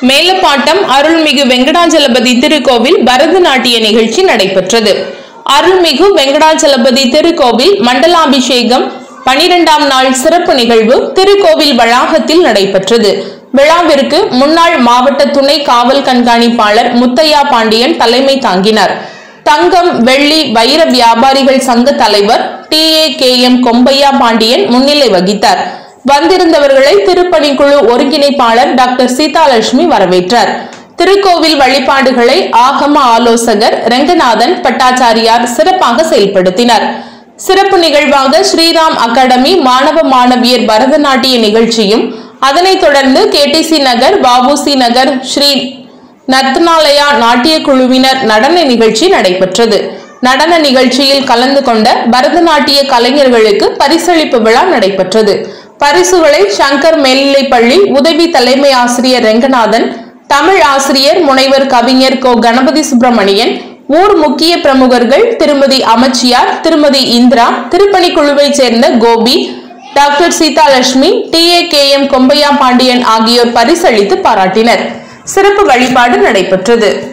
மேலப்பாட்டம் அருள்மிகு வெங்கடாஜலபதி திருக்கோவில் பரதநாட்டிய நிகழ்ச்சி நடைபெற்றது அருள்மிகு வெங்கடாஜலபதி திருக்கோவில் மண்டலாபிஷேகம் பனிரெண்டாம் நாள் சிறப்பு நிகழ்வு திருக்கோவில் வளாகத்தில் நடைபெற்றது விழாவிற்கு முன்னாள் மாவட்ட துணை காவல் கண்காணிப்பாளர் முத்தையா பாண்டியன் தலைமை தாங்கினார் தங்கம் வெள்ளி வைர வியாபாரிகள் சங்க தலைவர் T A K M Kombaiya Pandian முன்னிலை வகித்தார் வந்திருந்தவர்களை திருப்பணிக்குழு ஒருங்கிணைப்பாளர் டாக்டர் சீதாலட்சுமி வரவேற்றார் திருக்கோவில் வழிபாடுகளை ஆகம ஆலோசகர் ரெங்கநாதன் பட்டாச்சாரியார் சிறப்பாக செயல்படுத்தினார் சிறப்பு நிகழ்வாக ஸ்ரீராம் அகாடமி மாணவ மாணவியர் பரதநாட்டிய நிகழ்ச்சியும் அதனைத் தொடர்ந்து கேடிசி நகர் வஉசி நகர் ஸ்ரீ நர்த்தனாலயா நாட்டிய குழுவினர் நடன நிகழ்ச்சி நடைபெற்றது நடன நிகழ்ச்சியில் கலந்து கொண்ட பரதநாட்டிய கலைஞர்களுக்கு பரிசளிப்பு விழா நடைபெற்றது பரிசுகளை சங்கர் மேல்நிலைப்பள்ளி உதவி தலைமை ஆசிரியர் ரெங்கநாதன் தமிழ் ஆசிரியர் முனைவர் கவிஞர் கோ கணபதி சுப்பிரமணியன் ஊர் முக்கிய பிரமுகர்கள் திருமதி அமைச்சியார் திருமதி இந்திரா திருப்பணிக்குழுவைச் சேர்ந்த Gopi doctor Seethalakshmi T A K M Kombaiya Pandian ஆகியோர் பரிசளித்து பாராட்டினர் சிறப்பு வழிபாடு நடைபெற்றது